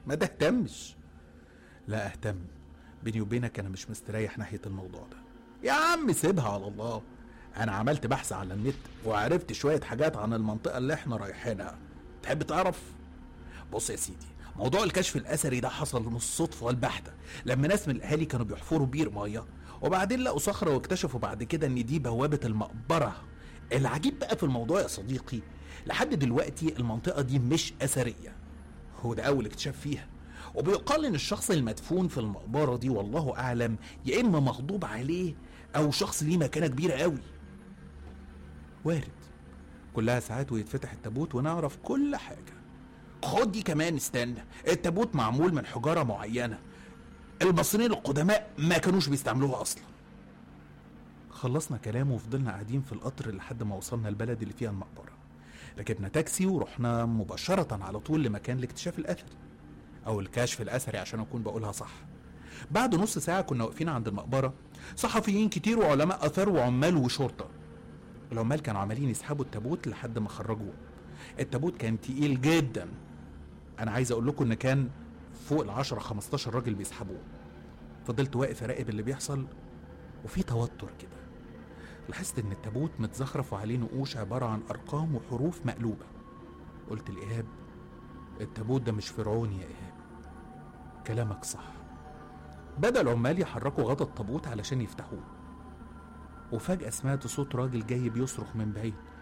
ما تهتمش لا اهتم بيني وبينك انا مش مستريح ناحيه الموضوع ده يا عم سيبها على الله انا عملت بحث على النت وعرفت شويه حاجات عن المنطقه اللي احنا رايحينها تحب تعرف بص يا سيدي موضوع الكشف الاثري ده حصل من الصدفه البحته لما ناس من الاهالي كانوا بيحفروا بير ميه وبعدين لقوا صخره واكتشفوا بعد كده ان دي بوابه المقبره العجيب بقى في الموضوع يا صديقي لحد دلوقتي المنطقه دي مش اثريه هو ده اول اكتشاف فيها وبيقال ان الشخص المدفون في المقبره دي والله اعلم يا اما مغضوب عليه او شخص ليه مكانه كبيره قوي وارد كلها ساعات ويتفتح التابوت ونعرف كل حاجه خد دي كمان استنى التابوت معمول من حجاره معينه المصريين القدماء ما كانوش بيستعملوها اصلا خلصنا كلام وفضلنا قاعدين في القطر لحد ما وصلنا البلد اللي فيها المقبره ركبنا تاكسي ورحنا مباشره على طول لمكان الاكتشاف الاثري او الكشف الاثري عشان اكون بقولها صح بعد نص ساعه كنا واقفين عند المقبره صحفيين كتير وعلماء اثار وعمال وشرطه العمال كانوا عمالين يسحبوا التابوت لحد ما خرجوه التابوت كان تقيل جدا انا عايز اقول لكم ان كان فوق ال 10 15 راجل بيسحبوه فضلت واقف اراقب اللي بيحصل وفي توتر كده لاحظت ان التابوت متزخرف وعليه نقوش عباره عن ارقام وحروف مقلوبه قلت لايهاب التابوت ده مش فرعوني يا ايهاب كلامك صح بدا العمال يحركوا غطا التابوت علشان يفتحوه وفجاه سمعت صوت راجل جاي بيصرخ من بعيد